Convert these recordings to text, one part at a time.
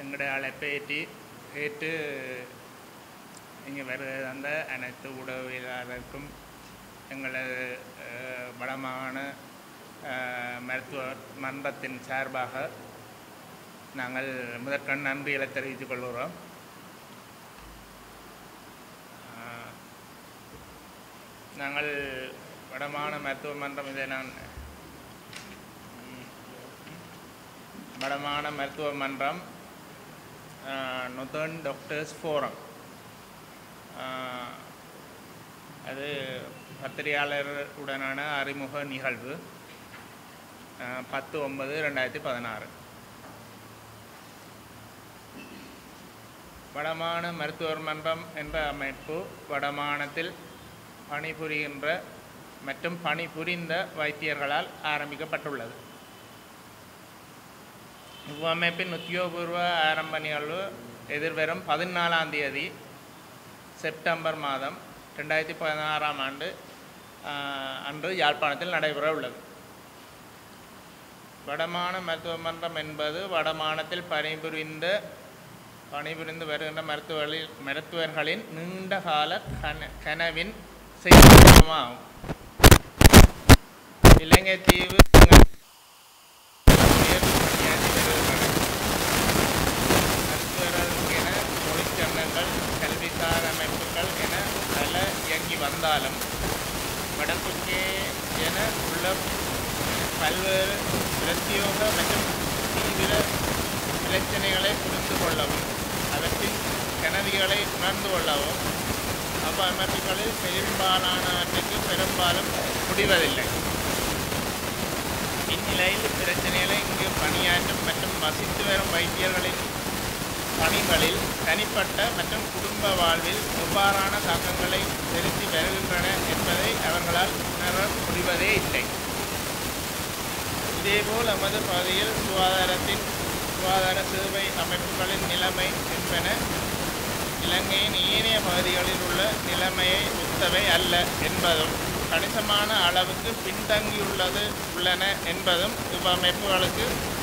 எங்களுடைய அழைப்பை ஏற்றி ஏற்று இங்கே வருகை தந்த அனைத்து உடவியலாளருக்கும் எங்களது அஹ், வடமாகாண அஹ், மருத்துவ மன்றத்தின் சார்பாக நாங்கள் முதற்கண் நன்றிகளை தெரிவித்துக் கொள்கிறோம் அஹ், நாங்கள் வடமாகாண மருத்துவ மன்றம் இதை நான் வடமாகாண மருத்துவ மன்றம் நொதர்ன் டாக்டர்ஸ் ஃபோரம் அது பத்திரிகையாளருடனான அறிமுக நிகழ்வு அஹ், பத்து ஒன்பது ரெண்டாயிரத்தி பதினாறு வடமாகாண மருத்துவர் மன்றம் என்ற அமைப்பு வடமாகாணத்தில் பணிபுரிகின்ற மற்றும் பணிபுரிந்த வைத்தியர்களால் ஆரம்பிக்கப்பட்டுள்ளது இவ்வமைப்பின் உத்தியோகபூர்வ ஆரம்ப நிகழ்வு எதிர்வரும் பதினாலாம் தேதி செப்டம்பர் மாதம் ரெண்டாயிரத்தி பதினாறாம் ஆண்டு ஆஹ், அன்று யாழ்ப்பாணத்தில் நடைபெற உள்ளது வடமாகாண மருத்துவ மன்றம் என்பது வடமாகாணத்தில் பணிபுரிந்த பணிபுரிந்து வருகின்ற மருத்துவர்களில் மருத்துவர்களின் நீண்ட கால கன கனவின் செய்யமாகும் இலங்கை தீவு உயர்வு பணியாற்றி வருகின்றனர் மருத்துவர்கள் என தொழிற்சங்கங்கள் கல்விசார் அமைப்புகள் என பல இயங்கி வந்தாலும் வடக்குக்கே என உள்ள பல்வேறு பிரத்யோக மற்றும் தீவிர பிரச்சனைகளை புரிந்து கொள்ளவும் அவற்றின் கனவிகளை உணர்ந்து கொள்ளவும் அவ்வமைப்புகளில் பெரும்பாலானவற்றுக்கு பெரும்பாலும் முடிவதில்லை இந்நிலையில் இப்பிரச்சனைகளை இங்கு பணியாற்றும் மற்றும் வசித்து வரும் வைத்தியர்களின் பணிகளில் தனிப்பட்ட மற்றும் குடும்ப வாழ்வில் எவ்வாறான தாக்கங்களை செலுத்தி வருகின்றன என்பதை அவர்களால் உணர முடிவதே இல்லை இதேபோல் நமது பகுதியில் சுகாதாரத்தின் சுகாதார சேவை அமைப்புகளின் நிலைமை என்பன இலங்கையின் ஏனைய பகுதிகளில் உள்ள நிலைமையை ஒத்தவை அல்ல என்பதும் கணிசமான அளவுக்கு பின்தங்கியுள்ளது உள்ளன என்பதும் இவ்வமைப்புகளுக்கு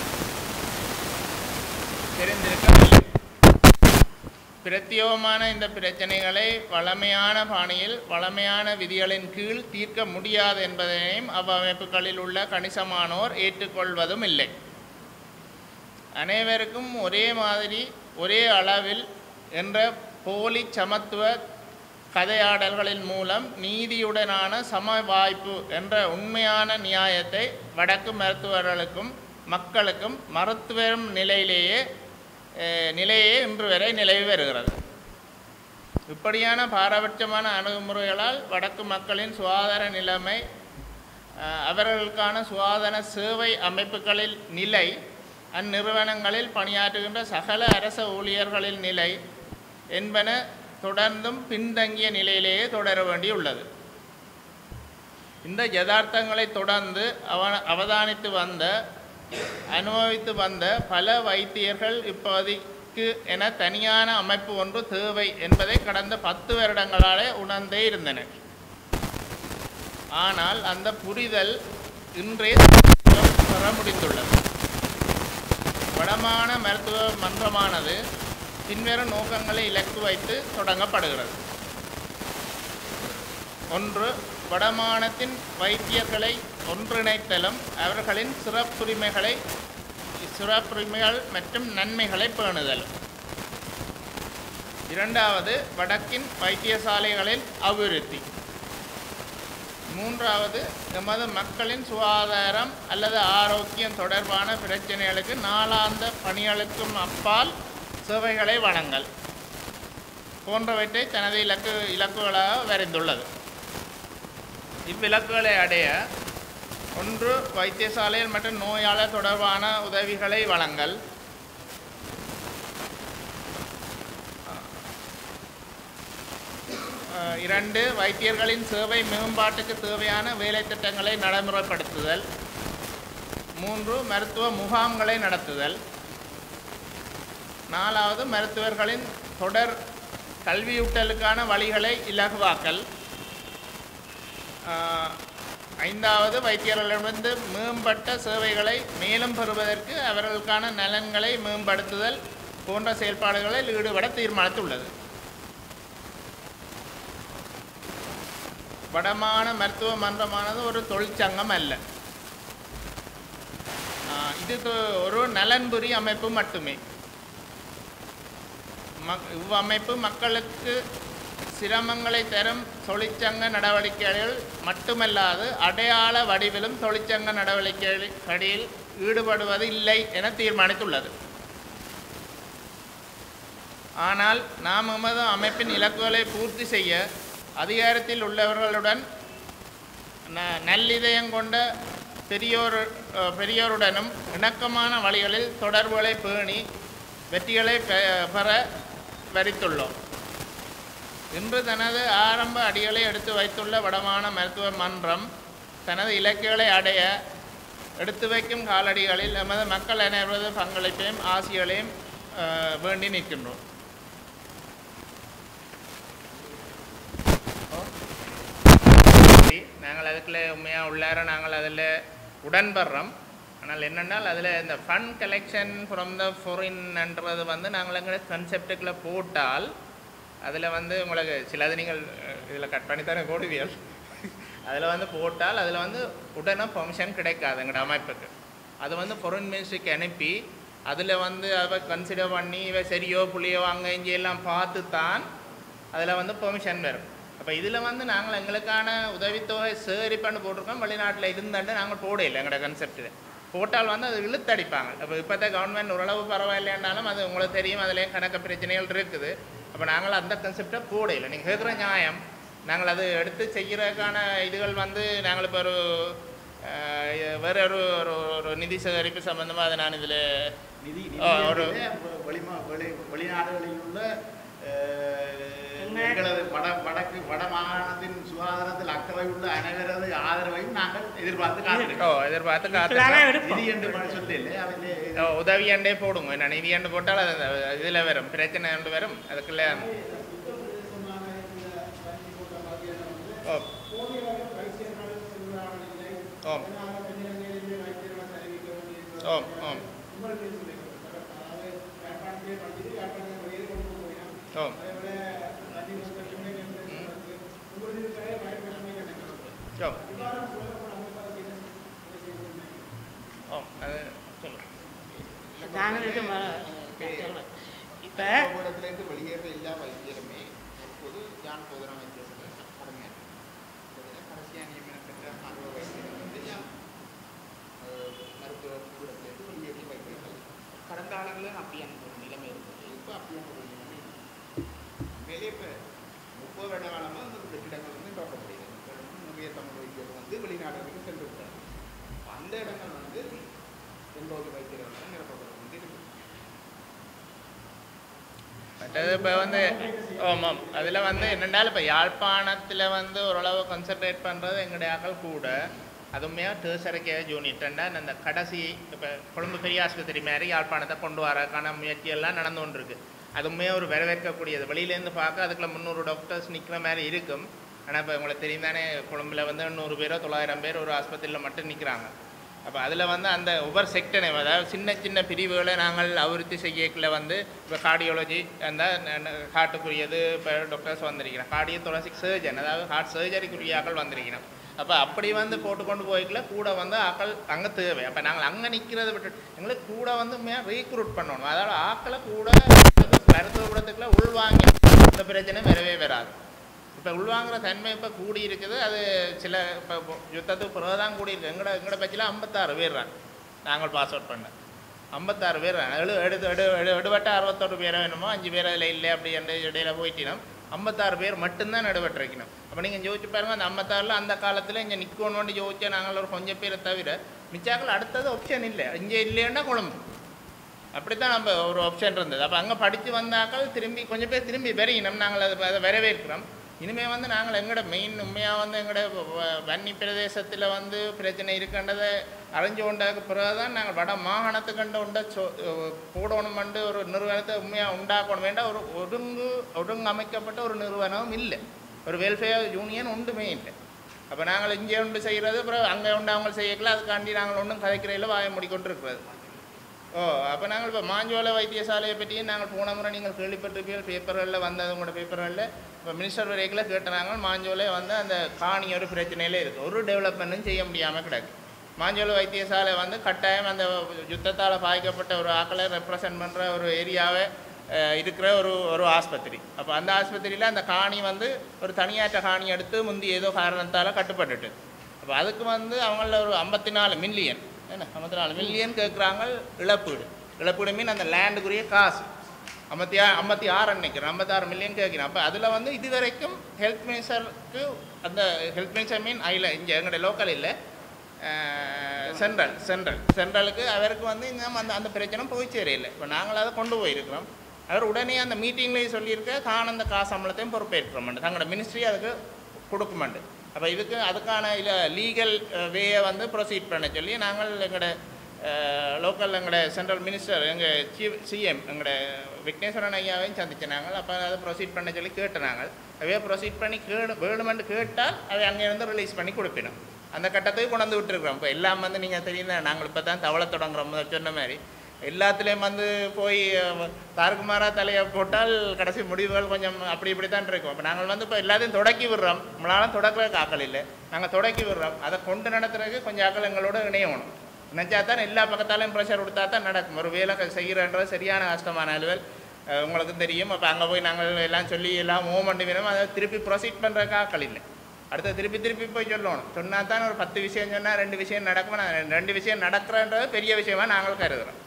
தெரிந்திருக்கவில்லை பிரத்யோகமான இந்த பிரச்சனைகளை வளமையான பாணியில் வளமையான விதிகளின் கீழ் தீர்க்க முடியாது என்பதனையும் அவ்வமைப்புகளில் உள்ள கணிசமானோர் ஏற்றுக்கொள்வதும் இல்லை அனைவருக்கும் ஒரே மாதிரி ஒரே அளவில் என்ற போலி சமத்துவ கதையாடல்களின் மூலம் நீதியுடனான சம வாய்ப்பு என்ற உண்மையான நியாயத்தை வடக்கு மருத்துவர்களுக்கும் மக்களுக்கும் மருத்துவரும் நிலையிலேயே அஹ், நிலையே இன்று வரை நிலவி வருகிறது இப்படியான பாரபட்சமான அணுகுமுறைகளால் வடக்கு மக்களின் சுகாதார நிலைமை அஹ், அவர்களுக்கான சுகாதார சேவை அமைப்புகளில் நிலை அந்நிறுவனங்களில் பணியாற்றுகின்ற சகல அரச ஊழியர்களின் நிலை என்பன தொடர்ந்தும் பின்தங்கிய நிலையிலேயே தொடர வேண்டியுள்ளது இந்த யதார்த்தங்களை தொடர்ந்து அவ அவதானித்து வந்த அனுபவித்து வந்த பல வைத்தியர்கள் இப்பகுதிக்கு என தனியான அமைப்பு ஒன்று தேவை என்பதை கடந்த பத்து வருடங்களாலே உணர்ந்தே இருந்தனர் ஆனால் அந்த புரிதல் இன்றே பெற முடிந்துள்ளது வடமான மருத்துவ மன்றமானது பின்வரும் நோக்கங்களை இலக்கு வைத்து தொடங்கப்படுகிறது ஒன்று வடமானத்தின் வைத்தியர்களை ஒன்றிணைத்தலும் அவர்களின் சிறப்புரிமைகளை சிறப்புரிமைகள் மற்றும் நன்மைகளை பேணுதலும் இரண்டாவது வடக்கின் வைத்தியசாலைகளின் அபிவிருத்தி மூன்றாவது எமது மக்களின் சுகாதாரம் அல்லது ஆரோக்கியம் தொடர்பான பிரச்சனைகளுக்கு நாளாந்த பணிகளுக்கும் அப்பால் சேவைகளை வழங்கல் போன்றவற்றை தனது இலக்கு இலக்குகளாக வரைந்துள்ளது இவ்விலக்குகளை அடைய ஒன்று வைத்தியசாலைகள் மற்றும் நோயாளர் தொடர்பான உதவிகளை வழங்கல் அஹ், இரண்டு வைத்தியர்களின் சேவை மேம்பாட்டுக்கு தேவையான வேலை திட்டங்களை நடைமுறைப்படுத்துதல் மூன்று மருத்துவ முகாம்களை நடத்துதல் நாலாவது மருத்துவர்களின் தொடர் கல்வியூட்டலுக்கான வழிகளை இலகுவாக்கல் ஆஹ், ஐந்தாவது வைத்தியர்களிடமிருந்து மேம்பட்ட சேவைகளை மேலும் பெறுவதற்கு அவர்களுக்கான நலன்களை மேம்படுத்துதல் போன்ற செயல்பாடுகளில் ஈடுபட தீர்மானித்துள்ளது வடமான மருத்துவ மன்றமானது ஒரு தொழிற்சங்கம் அல்ல ஆஹ் இது தொ- ஒரு நலன்புரி அமைப்பு மட்டுமே மக் இவ்வமைப்பு மக்களுக்கு சிரமங்களை தரும் தொழிற்சங்க நடவடிக்கைகள் மட்டுமல்லாது அடையாள வடிவிலும் தொழிற்சங்க நடவடிக்கைகளில் ஈடுபடுவது இல்லை என தீர்மானித்துள்ளது ஆனால் நாம் எமது அமைப்பின் இலக்குகளை பூர்த்தி செய்ய அதிகாரத்தில் உள்ளவர்களுடன் ந- நல்லிதயம் கொண்ட பெரியோர் அஹ், பெரியோருடனும் இணக்கமான வழிகளில் தொடர்புகளை பேணி வெற்றிகளை பெ- பெற வரித்துள்ளோம் இன்று தனது ஆரம்ப அடிகளை எடுத்து வைத்துள்ள வடமான மருத்துவ மன்றம் தனது இலக்குகளை அடைய எடுத்து வைக்கும் காலடிகளில் எமது மக்கள் அனைவரது பங்களிப்பையும் ஆசிகளையும் அஹ், வேண்டி நிற்கின்றோம் சரி, நாங்கள் அதுக்குள்ளே உண்மையாக உள்ளார நாங்கள் அதில் உடன்படுறோம் ஆனால் என்னென்னால் அதில் இந்த ஃபண்ட் கலெக்ஷன் ஃப்ரம் த ஃபாரின்ன்றது வந்து நாங்கள் எங்களை கன்செப்டுக்குள்ளே போட்டால் அதில் வந்து உங்களுக்கு சிலது நீங்கள் இதில் கட் பண்ணி தானே போடுவீர்கள் அதில் வந்து போட்டால் அதில் வந்து உடனே பெர்மிஷன் கிடைக்காது எங்களோட அமைப்புக்கு அது வந்து ஃபாரின் மினிஸ்ட்ரிக்கு அனுப்பி அதில் வந்து அதை கன்சிடர் பண்ணி இவ சரியோ புள்ளியோ அங்கே இங்கே எல்லாம் பார்த்து தான் அதில் வந்து பெர்மிஷன் வரும் அப்போ இதில் வந்து நாங்கள் எங்களுக்கான உதவித்தொகை சேகரிப்பான்னு போட்டிருக்கோம் வெளிநாட்டில் இருந்தாண்டு நாங்கள் போடையில்லை எங்களோட கன்செப்டில் போட்டால் வந்து அது இழுத்தடிப்பாங்க அப்போ இப்போத்த கவர்மெண்ட் ஓரளவு பரவாயில்லைன்னாலும் அது உங்களுக்கு தெரியும் அதுலேயும் கணக்கு பிரச்சனைகள் இருக்குது அப்போ நாங்கள் அந்த கன்செப்டை போடையில்லை நீங்கள் கேட்குற நியாயம் நாங்கள் அது எடுத்து செய்கிறதுக்கான இதுகள் வந்து நாங்கள் இப்போ ஒரு அஹ், வேற ஒரு ஒரு ஒரு நிதி சேகரிப்பு சம்பந்தமாக அதை நான் இதில் நிதி ஆ, ஒரு- நிதி வெளிமா வெளி வெளிநாடுகளில் உள்ள அஹ், எங்களது வட வடக்கு வட மாகாணத்தின் சுகாதாரத்தில் அக்கறை உள்ள அனைவரது ஆதரவையும் நாங்கள் எதிர்பார்த்து ஓ காத்திருக்கிறோம் எதிர்பார்த்து இப்பதானே காத்து எடுப்போம். நிதி என்று மட்டும் சொல்லி இல்லை அவன் ஓ, உதவி அண்டே போடுங்க என்ன நிதி அண்டு போட்டால் அது இதில் வரும் பிரச்சனை அண்டு வரும் அதுக்குள்ள ஓ ஓ ஓ ஓ ஓ ஓ ஓ அது சொல்லுங்கள் நாங்கள் இது ம- சொல்றேன். இப்ப இடத்துலேருந்து வெளியேற எல்லா வைத்தியருமே பொது ஜான் போதனா வைத்தியர்கள் கடமையாக கடைசியாக நியமனம் பெற்ற மருத்துவ வைத்தியர்கள் வந்து யான் மருத்துவ கூடத்திலேருந்து வெளியேறிய வைத்தியர்கள் கடந்த காலங்களில் அப்படியான ஒரு நிலைமை இருந்தது இப்போ அப்படியான ஒரு நிலைமை இல்லை. உண்மையிலே இப்போ முப்பது வருட காலமாக அந்த வெற்றிடங்கள் வந்து நோக்கப்படுகிறது நிறைய தமிழ் வைத்தியர்கள் வந்து வெளிநாடுகளுக்கு சென்று விட்டார் அந்த இடங்கள் வந்து எண்பது வைத்தியர்கள் நிரப்பப்பட்டு வந்து இருக்குது மற்றது இப்போ வந்து ஆமாம் அதில் வந்து என்னென்றால் இப்போ யாழ்ப்பாணத்தில் வந்து ஓரளவு கான்சென்ட்ரேட் பண்ணுறது எங்களுடைய ஆக்கள் கூட அதுவுமே டேர்சரி கேர் யூனிட்டண்டா அந்த கடைசி இப்போ கொழும்பு பெரிய ஆஸ்பத்திரி மாதிரி யாழ்ப்பாணத்தை கொண்டு வரக்கான முயற்சியெல்லாம் நடந்து கொண்டிருக்கு அதுவுமே ஒரு வரவேற்கக்கூடியது வெளியிலேருந்து பார்க்க அதுக்குள்ள முந்நூறு டாக்டர்ஸ் நிற்கிற மாதிரி இருக்கும் ஆனால் இப்போ உங்களுக்கு தெரியும் தானே கொழும்புல வந்து நூறு பேரோ தொள்ளாயிரம் பேர் ஒரு ஆஸ்பத்திரியில் மட்டும் நிற்கிறாங்க அப்போ அதில் வந்து அந்த ஒவ்வொரு செக்டனை அதாவது சின்ன சின்ன பிரிவுகளை நாங்கள் அபிவிருத்தி செய்யக்குள்ள வந்து இப்போ கார்டியாலஜி அந்த ஹார்ட்டுக்குரியது இப்போ டாக்டர்ஸ் வந்திருக்கிறோம் கார்டியோ தொலசிக் சர்ஜன் அதாவது ஹார்ட் சர்ஜரிக்குரிய ஆக்கள் வந்திருக்கிறோம் அப்போ அப்படி வந்து போட்டு கொண்டு போய்க்கல கூட வந்து ஆக்கள் அங்கே தேவை அப்போ நாங்கள் அங்கே நிற்கிறத விட்டு எங்களுக்கு கூட வந்து உண்மையாக ரீக்ரூட் பண்ணணும் அதாவது ஆக்களை கூட மருத்துவ கூடத்துக்குள்ள உள்வாங்கி இந்த பிரச்சனை வரவே வராது இப்போ உள்வாங்குற தன்மை இப்போ கூடி இருக்குது அது சில இப்போ யுத்தத்துக்கு பிறகு தான் கூடி இருக்கு எங்கட எங்கட பட்சியில் ஐம்பத்தாறு பேர் தான் நாங்கள் பாஸ் அவுட் பண்ண ஐம்பத்தாறு பேர் தான் எழு எடுத்து எடு எடு எடுபட்ட அறுபத்தொரு பேரை வேணுமோ அஞ்சு பேர் அதில் இல்லை அப்படி என்று இடையில போயிட்டினோம் ஐம்பத்தாறு பேர் மட்டும்தான் நடுபட்டு வைக்கணும் அப்போ நீங்கள் யோசிச்சு பாருங்க அந்த ஐம்பத்தாறில் அந்த காலத்தில் இங்கே நிற்கணும்னு யோசிச்சா நாங்கள் ஒரு கொஞ்சம் பேரை தவிர மிச்சாக்கள் அடுத்தது ஆப்ஷன் இல்லை இங்கே இல்லைன்னா குழம்பு அப்படித்தான் நம்ம ஒரு ஆப்ஷன் இருந்தது அப்போ அங்கே படித்து வந்தாக்கள் திரும்பி கொஞ்சம் பேர் திரும்பி வரையினோம் நாங்கள் அதை அதை வரவேற்கிறோம் இனிமேல் வந்து நாங்கள் எங்களோட மெயின் உண்மையாக வந்து எங்களோட வ- வன்னி பிரதேசத்தில் வந்து பிரச்சனை இருக்கின்றதை அறிஞ்சு கொண்டதுக்கு பிறகு தான் நாங்கள் வட மாகாணத்துக்கண்டு உண்ட சொ போடணுமெண்டு ஒரு நிறுவனத்தை உண்மையாக உண்டாக்கணும் வேண்டாம் ஒரு ஒருங்கு ஒருங்கமைக்கப்பட்ட ஒரு நிறுவனமும் இல்லை ஒரு வெல்ஃபேர் யூனியன் ஒன்றுமே இல்லை அப்போ நாங்கள் இங்கே ஒன்று செய்கிறது அப்புறம் அங்கே ஒன்று அவங்க செய்யக்கல அதுக்காண்டி நாங்கள் ஒன்றும் கதைக்கிறையில் வாய மூடிக்கொண்டு இருக்கிறது ஓ அப்போ நாங்கள் இப்போ மாஞ்சோலை வைத்தியசாலையை பற்றியும் நாங்கள் போன முறை நீங்கள் கேள்விப்பட்டிருப்பீர்கள் பேப்பர்களில் வந்தது உங்களோட பேப்பர்களில் இப்போ மினிஸ்டர் வரைக்கில் கேட்டுறாங்க மாஞ்சோலை வந்து அந்த காணி ஒரு பிரச்சனையிலே இருக்குது ஒரு டெவலப்மெண்ட்டும் செய்ய முடியாமல் கிடக்கு மாஞ்சோலை வைத்தியசாலை வந்து கட்டாயம் அந்த யுத்தத்தால் பாதிக்கப்பட்ட ஒரு ஆக்களை ரெப்ரசன்ட் பண்ணுற ஒரு ஏரியாவை அஹ், இருக்கிற ஒரு ஒரு ஆஸ்பத்திரி அப்போ அந்த ஆஸ்பத்திரியில் அந்த காணி வந்து ஒரு தனியாற்ற காணி எடுத்து முந்தி ஏதோ காரணத்தால் கட்டுப்பட்டுட்டு அப்போ அதுக்கு வந்து அவங்கள ஒரு ஐம்பத்தி நாலு மில்லியன் என்ன ஐம்பத்தி நாலு மில்லியன் கேட்குறாங்க இழப்பீடு இழப்பீடு மீன் அந்த லேண்டுக்குரிய காசு ஐம்பத்தி ஆ ஐம்பத்தி ஆறு நினைக்கிறேன் ஐம்பத்தாறு மில்லியன் கேட்குறேன் அப்போ அதில் வந்து இது வரைக்கும் ஹெல்த் மினிஸ்டருக்கு அந்த ஹெல்த் மினிஸ்டர் மீன் அதில் இங்கே எங்களுடைய லோக்கல் இல்லை சென்ட்ரல் சென்ட்ரல் சென்ட்ரலுக்கு அவருக்கு வந்து இன்னும் அந்த அந்த பிரச்சனை போய் சேரையில்லை இப்போ நாங்கள் அதை கொண்டு போயிருக்கிறோம் அவர் உடனே அந்த மீட்டிங்லேயே சொல்லியிருக்க தான் அந்த காசு சம்பளத்தையும் பொறுப்பேற்கிறோம் தங்களோட மினிஸ்ட்ரி அதுக்கு கொடுக்குமாண்டு அப்போ இதுக்கு அதுக்கான இல்லை லீகல் வேயை வந்து ப்ரொசீட் பண்ண சொல்லி நாங்கள் எங்களோட லோக்கல் எங்களோட சென்ட்ரல் மினிஸ்டர் எங்கள் சீஃப் சிஎம் எங்களோட விக்னேஸ்வரன் ஐயாவையும் சந்திச்சு நாங்கள் அப்போ அதை ப்ரொசீட் பண்ண சொல்லி கேட்டு நாங்கள் அவையே ப்ரொசீட் பண்ணி கேடு வேணுமென்று கேட்டால் அதை அங்கேருந்து ரிலீஸ் பண்ணி கொடுப்பினோம் அந்த கட்டத்துக்கு கொண்டு வந்து விட்டுருக்குறோம் இப்போ எல்லாம் வந்து நீங்கள் தெரியும் தான் நாங்கள் இப்போ தான் தவளை தொடங்குறோம் முதல்ல சொன்ன மாதிரி எல்லாத்துலேயும் வந்து போய் அஹ், தாறுக்குமாரா தலையை போட்டால் கடைசி முடிவுகள் கொஞ்சம் அப்படி இப்படி தான் இருக்கும் அப்போ நாங்கள் வந்து இப்போ எல்லாத்தையும் தொடக்கி விடுறோம் நம்மளால தொடக்கிறதுக்கு ஆக்கள் இல்லை நாங்கள் தொடக்கி விடுறோம் அதை கொண்டு நடத்துறதுக்கு கொஞ்சம் ஆக்கள் எங்களோட இணையணும் நினச்சா தான் எல்லா பக்கத்தாலையும் ப்ரெஷர் கொடுத்தா தான் நடக்கும் ஒரு வேலை க- செய்கிறன்றது சரியான கஷ்டமான அலுவல் அஹ், உங்களுக்கும் தெரியும் அப்போ அங்கே போய் நாங்கள் எல்லாம் சொல்லி எல்லாம் மூவ்மெண்ட் வேணும் அதை திருப்பி ப்ரொசீட் பண்ணுறதுக்கு ஆக்கள் இல்லை அடுத்து திருப்பி திருப்பி போய் சொல்லணும் சொன்னால் தான் ஒரு பத்து விஷயம் சொன்னால் ரெண்டு விஷயம் நடக்கும் நான் ரெண்டு விஷயம் நடக்கிறன்றது பெரிய விஷயமா நாங்கள் கருதுகிறோம்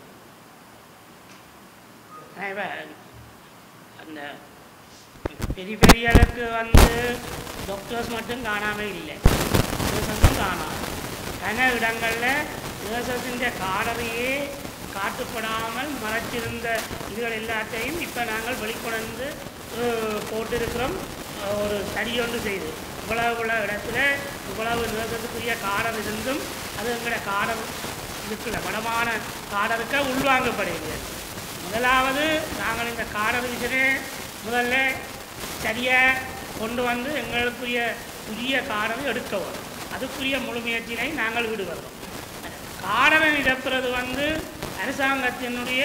ஆனா இப்ப அந்த பெரிய பெரிய அளவுக்கு வந்து டாக்டர்ஸ் மட்டும் காணாமல் இல்லை நர்சஸும் காணாம் பல இடங்களில் நர்சஸின் காலரையே காட்டுப்படாமல் மறைச்சிருந்த இதுகள் எல்லாத்தையும் இப்போ நாங்கள் வெளிக்கொணர்ந்து அஹ், போட்டிருக்கிறோம் அஹ், ஒரு ஸ்டடி ஒன்று செய்து இவ்வளவு உள்ள இடத்துல இவ்வளவு நர்சஸுக்குரிய காடர் இருந்தும் அது எங்களோட காடர் இருக்குல்ல வடமான காடருக்க உள்வாங்கப்படுகிறது முதலாவது நாங்கள் இந்த காடர் விஷனே முதல்ல சரியாக கொண்டு வந்து எங்களுக்குரிய புதிய காடரை எடுக்க வரும் அதுக்குரிய முழு முயற்சியினை நாங்கள் ஈடுபடுறோம் காடரை நிரப்புறது வந்து அரசாங்கத்தினுடைய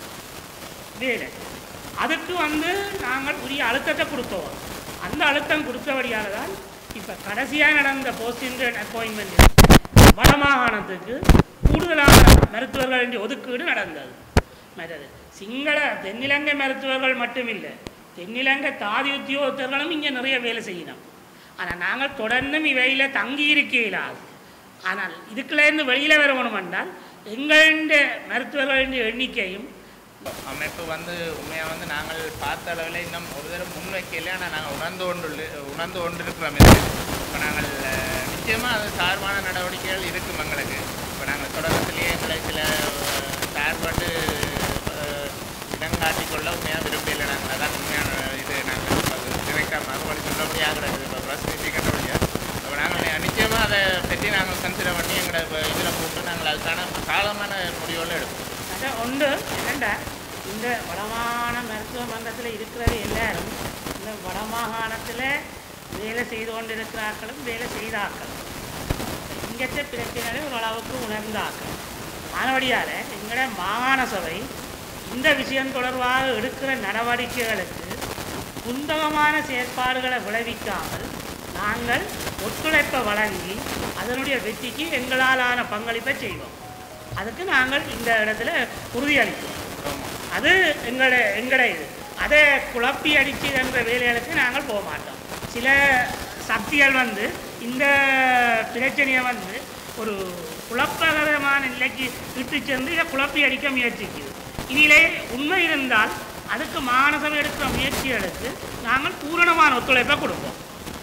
வேலை அதுக்கு வந்து நாங்கள் உரிய அழுத்தத்தை கொடுத்தோம் அந்த அழுத்தம் கொடுத்தபடியால் தான் இப்போ கடைசியாக நடந்த போஸ்டிங் அப்பாயின்மெண்ட் வடமாகாணத்துக்கு கூடுதலான மருத்துவர்களின் ஒதுக்கீடு நடந்தது மற்றது சிங்கள தென்னிலங்கை மருத்துவர்கள் மட்டுமில்லை தென்னிலங்கை தாதி உத்தியோகத்தர்களும் இங்கே நிறைய வேலை செய்யணும் ஆனால் நாங்கள் தொடர்ந்தும் இவையில் தங்கி இருக்க இயலாது ஆனால் இதுக்குள்ளேருந்து வெளியில் வரணும் என்றால் எங்களுடைய மருத்துவர்களின் எண்ணிக்கையும் அமைப்பு வந்து உண்மையாக வந்து நாங்கள் பார்த்த அளவில் இன்னும் ஒரு தடவை முன்வைக்கல ஆனால் நாங்கள் உணர்ந்து கொண்டு உணர்ந்து கொண்டு இருக்கிறோம் இது இப்போ நாங்கள் அஹ், நிச்சயமா அது சார்பான நடவடிக்கைகள் இருக்கும் எங்களுக்கு இப்போ நாங்கள் தொடக்கத்திலேயே எங்களை சில அஹ், சார்பாட்டு அஹ், இடங்காட்டிக் கொள்ள உண்மையாக விரும்பல நாங்கள் அதான் உண்மையான இது நாங்கள் டிரெக்டாக மறுபடி சொல்றபடி ஆகிறது இப்போ ப்ரெஸ் மீட்டிங் கண்டபடியாக அப்போ நாங்கள் நிச்சயமாக அதை பற்றி நாங்கள் கன்சிடர் பண்ணி எங்களோட இதில் போட்டு நாங்கள் அதுக்கான காலமான முடிவுகளை எடுப்போம் அது ஒன்று என்னண்டா இந்த வடமாகாண மருத்துவ மன்றத்தில் இருக்கிறது எல்லாரும் இந்த வடமாகாணத்தில் வேலை செய்து கொண்டிருக்கிறார்களும் வேலை செய்தாக்கள் இங்கத்த பிரச்சனைகளை ஓரளவுக்கு உணர்ந்தாக்கள் ஆனபடியால் எங்களோட மாகாண சபை இந்த விஷயம் தொடர்பாக எடுக்கிற நடவடிக்கைகளுக்கு குந்தகமான செயற்பாடுகளை விளைவிக்காமல் நாங்கள் ஒத்துழைப்பை வழங்கி அதனுடைய வெற்றிக்கு எங்களாலான பங்களிப்பை செய்வோம் அதுக்கு நாங்கள் இந்த இடத்துல உறுதியளிக்கிறோம் அது எங்களோட எங்களோட இது அதை குழப்பி அடிச்சு என்ற வேலைகளுக்கு நாங்கள் போக மாட்டோம் சில சக்திகள் வந்து இந்த பிரச்சனையை வந்து ஒரு குழப்பகரமான நிலைக்கு இட்டு சென்று இதை குழப்பி அடிக்க முயற்சிக்குது இதிலே உண்மை இருந்தால் அதுக்கு மானசபை எடுக்கிற முயற்சிகளுக்கு நாங்கள் பூரணமான ஒத்துழைப்பை கொடுப்போம்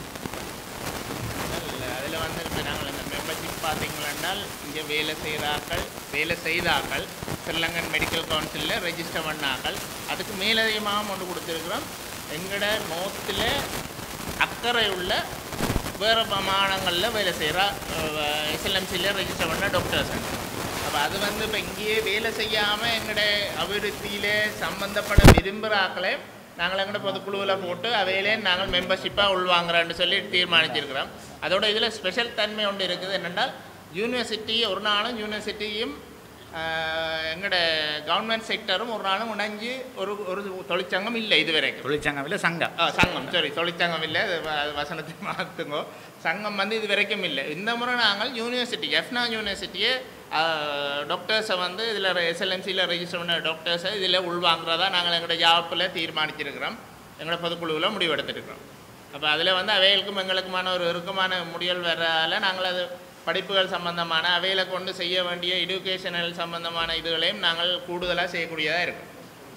அதில் வந்து இப்போ நாங்கள் இந்த மெம்பர்ஷிப் பார்த்தீங்களென்றால் இங்கே வேலை செய்கிறாக்கள் வேலை செய்தாக்கள் ஸ்ரீலங்கன் மெடிக்கல் கவுன்சிலில் ரெஜிஸ்டர் பண்ணாக்கள் அதுக்கு மேலதிகமாக ஒன்று கொடுத்துருக்குறோம் எங்களோட நோத்தில் அக்கறை உள்ள வேறு மாநிலங்களில் வேலை செய்கிற எஸ்எல்எம்சியில் ரெஜிஸ்டர் பண்ண டாக்டர்ஸ் அப்போ அது வந்து இப்போ இங்கேயே வேலை செய்யாமல் எங்களோட அபிவிருத்தியில் சம்மந்தப்பட விரும்புகிற ஆக்களை நாங்கள் எங்களோட பொதுக்குழுவில் போட்டு அவையிலே நாங்கள் மெம்பர்ஷிப்பாக உள்வாங்குறோன்னு சொல்லி தீர்மானிச்சிருக்கிறோம் அதோட இதில் ஸ்பெஷல் தன்மை ஒன்று இருக்குது என்னென்றால் யூனிவர்சிட்டி ஒரு நாளும் யூனிவர்சிட்டியும் எங்களோட கவர்மெண்ட் செக்டரும் ஒரு நாளும் இணைஞ்சு ஒரு ஒரு தொழிற்சங்கம் இல்லை இது வரைக்கும் தொழிற்சங்கம் இல்லை சங்கம் ஆ, சங்கம் சாரி தொழிற்சங்கம் இல்லை அது வ- அது வசனத்தை மாற்றுங்கோ சங்கம் வந்து இது வரைக்கும் இல்லை இந்த முறை நாங்கள் யூனிவர்சிட்டி எஃப்னா யூனிவர்சிட்டியே டாக்டர்ஸை வந்து இதில் எஸ்எல்எம்சியில் ரெஜிஸ்டர் பண்ண டாக்டர்ஸை இதில் உள்வாங்குறதா நாங்கள் எங்களோட ஜாப்பில் தீர்மானிச்சிருக்கிறோம் எங்களோட பொதுக்குழுவில் முடிவெடுத்திருக்கிறோம் அப்போ அதில் வந்து அவைகளுக்கும் எங்களுக்குமான ஒரு இறுக்கமான முடியல் வர்றதால நாங்கள் அது படிப்புகள் சம்பந்தமான அவைகளை கொண்டு செய்ய வேண்டிய எடுகேஷனல் சம்பந்தமான இதுகளையும் நாங்கள் கூடுதலாக செய்யக்கூடியதாக இருக்கும்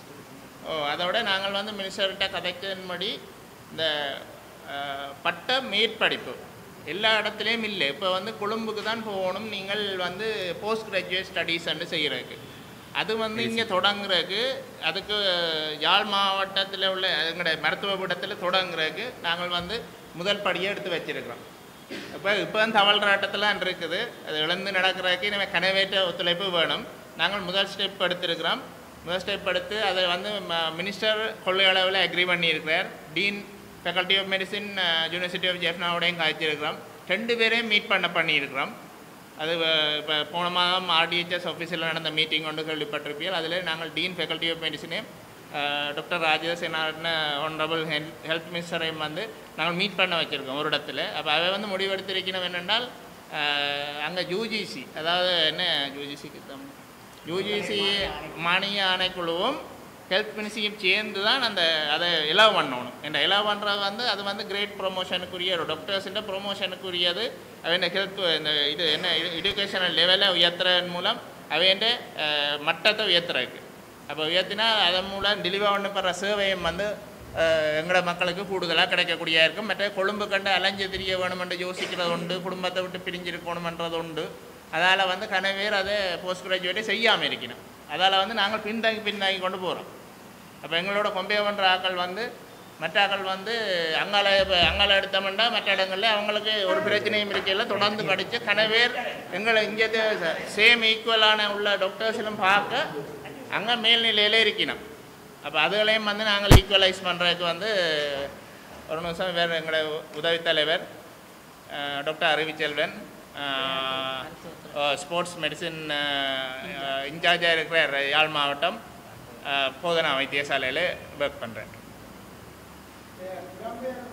ஓ அதோட நாங்கள் வந்து மினிஸ்டர்கிட்ட கதைக்கின்படி இந்த அஹ், பட்ட மேற்படிப்பு எல்லா இடத்துலையும் இல்லை இப்போ வந்து கொழும்புக்கு தான் போகணும் நீங்கள் வந்து போஸ்ட் கிராஜுவேட் ஸ்டடீஸ்ன்னு செய்கிறதுக்கு அது வந்து இங்கே தொடங்குறதுக்கு அதுக்கு யாழ் மாவட்டத்தில் உள்ள எங்களுடைய மருத்துவ பீடத்தில் தொடங்குறதுக்கு நாங்கள் வந்து முதல் படியை எடுத்து வச்சிருக்கிறோம் இப்போ இப்போ தவழ்றாட்டத்தில் இருக்குது அது இழந்து நடக்கிறதுக்கு இனிமேல் கனவேற்ற ஒத்துழைப்பு வேணும் நாங்கள் முதல் ஸ்டெப் எடுத்திருக்கிறோம் முதல் ஸ்டெப் எடுத்து அதை வந்து மினிஸ்டர் கொள்கை அளவில் அக்ரி பண்ணியிருக்கிறார் dean faculty of medicine university of ஜெஃப்னாவோடையும் காய்ச்சிருக்கிறோம் ரெண்டு பேரையும் மீட் பண்ண பண்ணியிருக்கிறோம் அது இப்போ போன மாதம் ஆர்டிஹெச்எஸ் ஆஃபீஸில் நடந்த மீட்டிங் ஒன்று கேள்விப்பட்டிருப்பீர்கள் அதில் நாங்கள் டீன் ஃபேக்கல்ட்டி ஆஃப் மெடிசினே டாக்டர் ராஜேசனார்னு ஒன்ரபிள் ஹெல் ஹெல்த் மினிஸ்டரையும் வந்து நாங்கள் மீட் பண்ண வச்சுருக்கோம் ஒரு இடத்துல அப்போ அவை வந்து முடிவெடுத்திருக்கணும் என்னென்றால் அங்கே யூஜிசி அதாவது என்ன யூஜிசிக்கு தமிழ் யூஜிசி மானிய ஆணைக்குழுவும் ஹெல்த் மினிஸ்ட்ரியும் சேர்ந்து தான் அந்த அதை எலவ் பண்ணணும் இந்த எலவ் பண்ணுறது வந்து அது வந்து கிரேட் ப்ரொமோஷனுக்குரிய ஒரு டாக்டர்ஸிൻ്റെ ப்ரொமோஷனுக்குரியது அவன் ஹெல்த் இந்த இது என்ன எஜுகேஷனல் லெவலை உயர்த்துறதன் மூலம் அவன் மட்டத்தை உயர்த்துறதுக்கு அப்போ உயர்த்தினா அதன் மூலம் டெலிவர் பண்ணப்படுற சேவையும் வந்து அஹ், எங்களோட மக்களுக்கு கூடுதலாக கிடைக்கக்கூடியா இருக்கும் மற்ற கொழும்பு கண்டு அலைஞ்சு திரிய வேணுமென்று யோசிக்கிறது உண்டு குடும்பத்தை விட்டு பிரிஞ்சிருக்கணுமென்றது உண்டு அதால் வந்து கனவேர் அதை போஸ்ட் கிராஜுவேட்டே செய்யாமல் இருக்கணும் அதால் வந்து நாங்கள் பின்தங்கி பின்தங்கி கொண்டு போகிறோம் அப்போ எங்களோட கொம்பே பண்ணுற ஆக்கள் வந்து மற்ற ஆக்கள் வந்து அங்கால இப்போ அங்கால எடுத்தோம்னா மற்ற இடங்களில் அவங்களுக்கு ஒரு பிரச்சனையும் இருக்கையில தொடர்ந்து படித்து கனவேர் எங்களை இங்கே சேம் ஈக்குவலான உள்ள டாக்டர்ஸிலும் பார்க்க அங்கே மேல்நிலையில் இருக்கணும் அப்போ அதுகளையும் வந்து நாங்கள் ஈக்குவலைஸ் பண்ணுறதுக்கு வந்து ஒரு நிமிஷம் வேறு எங்களோட உதவித் தலைவர் அஹ், டாக்டர் அறிவிச்செல்வன் ஸ்போர்ட்ஸ் மெடிசின் இன்சார்ஜாக இருக்கிற யாழ் மாவட்டம் அஹ், போதனா வைத்தியசாலையில் ஒர்க் பண்ணுறேன் புலம்பெயர்